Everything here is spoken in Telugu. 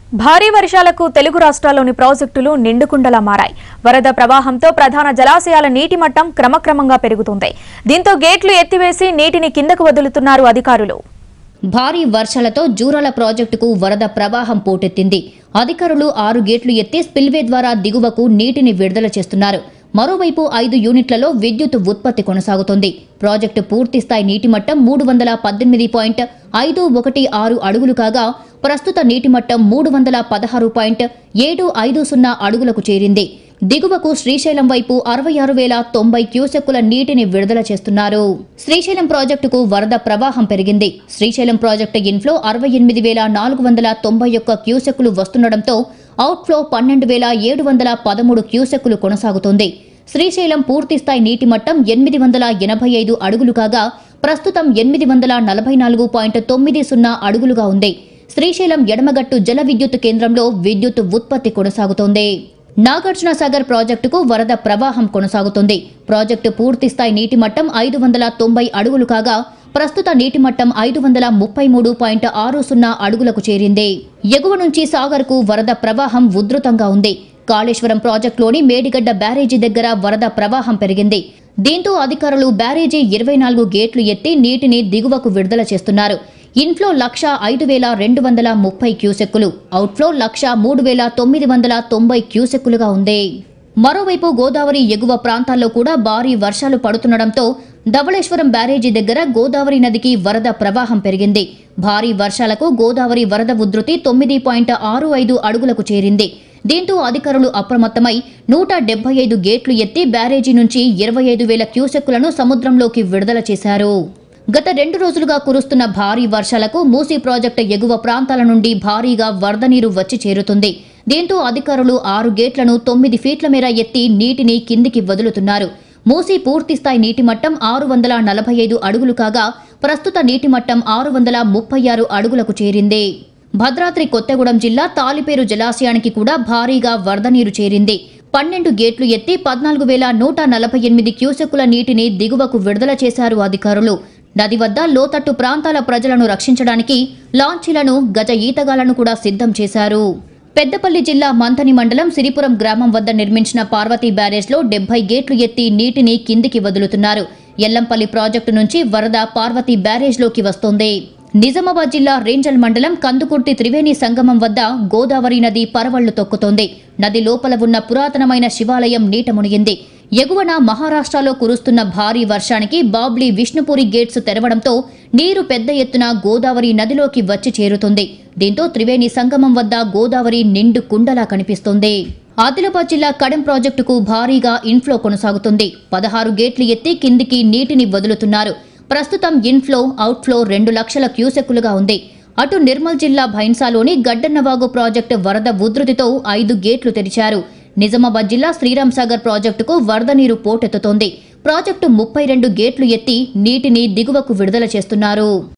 భారీ వర్షాలకు తెలుగు రాష్ట్రాల్లోని ప్రాజెక్టులు నిండుకుండలా మారాయి వరద ప్రవాహంతో ప్రధాన జలాశయాల నీటి మట్టం క్రమక్రమంగా పెరుగుతుంది దీంతో గేట్లు ఎత్తివేసి నీటిని కిందకు వదులుతున్నారు అధికారులు భారీ వర్షాలతో జూరాల ప్రాజెక్టుకు వరద ప్రవాహం పోటెత్తింది అధికారులు ఆరు గేట్లు ఎత్తి స్పిల్వే ద్వారా దిగువకు నీటిని విడుదల చేస్తున్నారు మరోవైపు ఐదు యూనిట్లలో విద్యుత్ ఉత్పత్తి కొనసాగుతోంది ప్రాజెక్టు పూర్తిస్థాయి నీటి మట్టం మూడు వందల పద్దెనిమిది పాయింట్ ఐదు ఒకటి ఆరు అడుగులు కాగా ప్రస్తుత నీటి మట్టం మూడు వందల పదహారు పాయింట్ ఏడు ఐదు సున్నా అడుగులకు చేరింది దిగువకు శ్రీశైలం వైపు అరవై ఆరు వేల తొంభై క్యూసెక్కుల నీటిని విడుదల చేస్తున్నారు శ్రీశైలం ప్రాజెక్టుకు వరద ప్రవాహం పెరిగింది శ్రీశైలం ప్రాజెక్టు ఇన్ఫ్లో అరవై ఎనిమిది వేల నాలుగు వందల తొంభై ఒక్క క్యూసెక్కులు వస్తుండటంతో అవుట్ఫ్లో పన్నెండు వేల ఏడు వందల పదమూడు క్యూసెక్కులు కొనసాగుతోంది శ్రీశైలం పూర్తిస్థాయి నీటి మట్టం ఎనిమిది వందల ఎనభై ఐదు అడుగులు కాగా ప్రస్తుతం ఎనిమిది వందల నలభై నాలుగు పాయింట్ తొమ్మిది సున్నా అడుగులుగా ఉంది శ్రీశైలం ఎడమగట్టు జల విద్యుత్ కేంద్రంలో విద్యుత్ ఉత్పత్తి కొనసాగుతోంది నాగార్జున సాగర్ ప్రాజెక్టుకు వరద ప్రవాహం కొనసాగుతుంది ప్రాజెక్టు పూర్తిస్థాయి నీటి మట్టం ఐదు వందల తొంభై అడుగులు కాగా ప్రస్తుత నీటి మట్టం ఐదు వందల ముప్పై మూడు పాయింట్ ఆరు సున్నా అడుగులకు చేరింది ఎగువ నుంచి సాగర్కు వరద ప్రవాహం ఉధృతంగా ఉంది కాళేశ్వరం ప్రాజెక్టులోని మేడిగడ్డ బ్యారేజీ దగ్గర వరద ప్రవాహం పెరిగింది దీంతో అధికారులు బ్యారేజీ ఇరవై నాలుగు గేట్లు ఎత్తి నీటిని దిగువకు విడుదల చేస్తున్నారు ఇన్ఫ్లో లక్ష ఐదు వేల రెండు వందల ముప్పై క్యూసెక్కులు అవుట్ఫ్లో లక్ష మూడు వేల తొమ్మిది వందల తొంభై క్యూసెక్కులుగా ఉంది మరోవైపు గోదావరి ఎగువ ప్రాంతాల్లో కూడా భారీ వర్షాలు పడుతుండటంతో ధవళేశ్వరం బ్యారేజీ దగ్గర గోదావరి నదికి వరద ప్రవాహం పెరిగింది భారీ వర్షాలకు గోదావరి వరద ఉధృతి తొమ్మిది పాయింట్ ఆరు ఐదు అడుగులకు చేరింది దీంతో అధికారులు అప్రమత్తమై నూట డెబ్బై ఐదు గేట్లు ఎత్తి బ్యారేజీ నుంచి ఇరవై ఐదు వేల క్యూసెక్కులను సముద్రంలోకి విడుదల చేశారు గత రెండు రోజులుగా కురుస్తున్న భారీ వర్షాలకు మూసీ ప్రాజెక్టు ఎగువ ప్రాంతాల నుండి భారీగా వరద నీరు వచ్చి చేరుతుంది దీంతో అధికారులు ఆరు గేట్లను తొమ్మిది ఫీట్ల మేర ఎత్తి నీటిని కిందికి వదులుతున్నారు మూసీ పూర్తిస్థాయి నీటి మట్టం ఆరు వందల నలభై ఐదు అడుగులు కాగా ప్రస్తుత నీటి మట్టం ఆరు వందల ముప్పై ఆరు అడుగులకు చేరింది భద్రాద్రి కొత్తగూడెం జిల్లా తాలిపేరు జలాశయానికి కూడా భారీగా వరద నీరు చేరింది పన్నెండు గేట్లు ఎత్తి పద్నాలుగు వేల నూట నలభై ఎనిమిది క్యూసెక్కుల నీటిని దిగువకు విడుదల చేశారు అధికారులు నది వద్ద లోతట్టు ప్రాంతాల ప్రజలను రక్షించడానికి లాంచీలను గజ ఈతగాలను కూడా సిద్ధం చేశారు పెద్దపల్లి జిల్లా మంథని మండలం సిరిపురం గ్రామం వద్ద నిర్మించిన పార్వతీ బ్యారేజ్లో డెబ్బై గేట్లు ఎత్తి నీటిని కిందికి వదులుతున్నారు ఎల్లంపల్లి ప్రాజెక్టు నుంచి వరద పార్వతీ బ్యారేజ్లోకి వస్తోంది నిజామాబాద్ జిల్లా రేంజల్ మండలం కందుకుర్తి త్రివేణి సంగమం వద్ద గోదావరి నది పరవళ్లు తొక్కుతోంది నది లోపల ఉన్న పురాతనమైన శివాలయం నీట మునిగింది ఎగువన మహారాష్ట్రలో కురుస్తున్న భారీ వర్షానికి బాబ్లీ విష్ణుపురి గేట్స్ తెరవడంతో నీరు పెద్ద ఎత్తున గోదావరి నదిలోకి వచ్చి చేరుతుంది దీంతో త్రివేణి సంగమం వద్ద గోదావరి నిండు కుండలా కనిపిస్తోంది ఆదిలాబాద్ జిల్లా కడెం ప్రాజెక్టుకు భారీగా ఇన్ఫ్లో కొనసాగుతుంది పదహారు గేట్లు ఎత్తి కిందికి నీటిని వదులుతున్నారు ప్రస్తుతం ఇన్ఫ్లో అవుట్ఫ్లో రెండు లక్షల క్యూసెక్కులుగా ఉంది అటు నిర్మల్ జిల్లా భైన్సాలోని గడ్డన్నవాగు ప్రాజెక్టు వరద ఉధృతితో ఐదు గేట్లు తెరిచారు నిజామాబాద్ జిల్లా శ్రీరామ్ సాగర్ ప్రాజెక్టుకు వరద నీరు పోటెత్తుతోంది ప్రాజెక్టు ముప్పై రెండు గేట్లు ఎత్తి నీటిని దిగువకు విడుదల చేస్తున్నారు